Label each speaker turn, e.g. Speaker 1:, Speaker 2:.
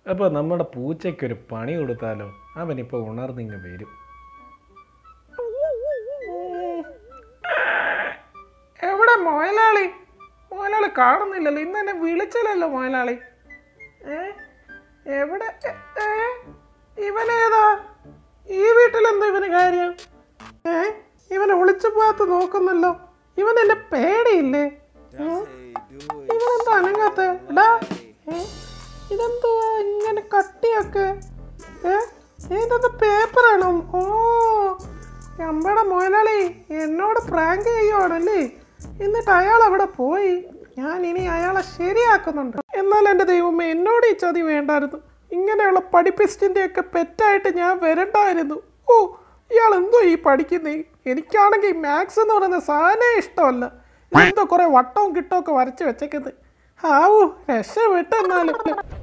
Speaker 1: അപ്പോൾ നമ്മുടെ പൂച്ചയ്ക്കൊരു പണി കൊടുത്താലോ അവനിപ്പോൾ ഉണർന്നിങ്ങ് വരും എവിടെ മോയലാളി മോയലാളി കാണുന്നില്ലല്ലോ ഇന്ന് എന്നെ വിളിച്ചില്ലല്ലോ മോയലാളി ഏ എവിടെ എ- ഏ ഇവനേതാ ഈ വീട്ടിലെന്താ ഇവന് കാര്യം ഏ ഇവനെ ഒളിച്ചു പോകാത്ത നോക്കുന്നല്ലോ ഇവൻ എന്നെ പേടിയില്ലേ ഏ? ഇവനെന്താ അനങ്ങാത്ത എടാ ഏ? ഇതെന്തുവാ ഇങ്ങനെ കട്ടിയൊക്കെ ഏ ഇതെന്താ പേപ്പറാണോ ഓ അമ്പടെ മോയലാളി എന്നോട് പ്രാങ്ക് ചെയ്യുവാണല്ലേ എന്നിട്ട് അയാൾ അവിടെ പോയി ഞാൻ ഇനി അയാളെ ശരിയാക്കുന്നുണ്ട് എന്നാൽ എൻ്റെ ദൈവമേ എന്നോട് ഈ ചതി വേണ്ടായിരുന്നു ഇങ്ങനെയുള്ള പഠിപ്പിസ്റ്റിൻ്റെ ഒക്കെ പെറ്റായിട്ട് ഞാൻ വരണ്ടായിരുന്നു ഓ ഇയാൾ എന്തോ ഈ പഠിക്കുന്നേ എനിക്കാണെങ്കിൽ മാത്സ് എന്ന് പറയുന്ന സാധനമേ ഇഷ്ടമല്ല എന്തോ കുറെ വട്ടവും കിട്ടവും ഒക്കെ വരച്ച് വെച്ചേക്കുന്നത് ആവൂ രക്ഷപ്പെട്ടെന്നാലും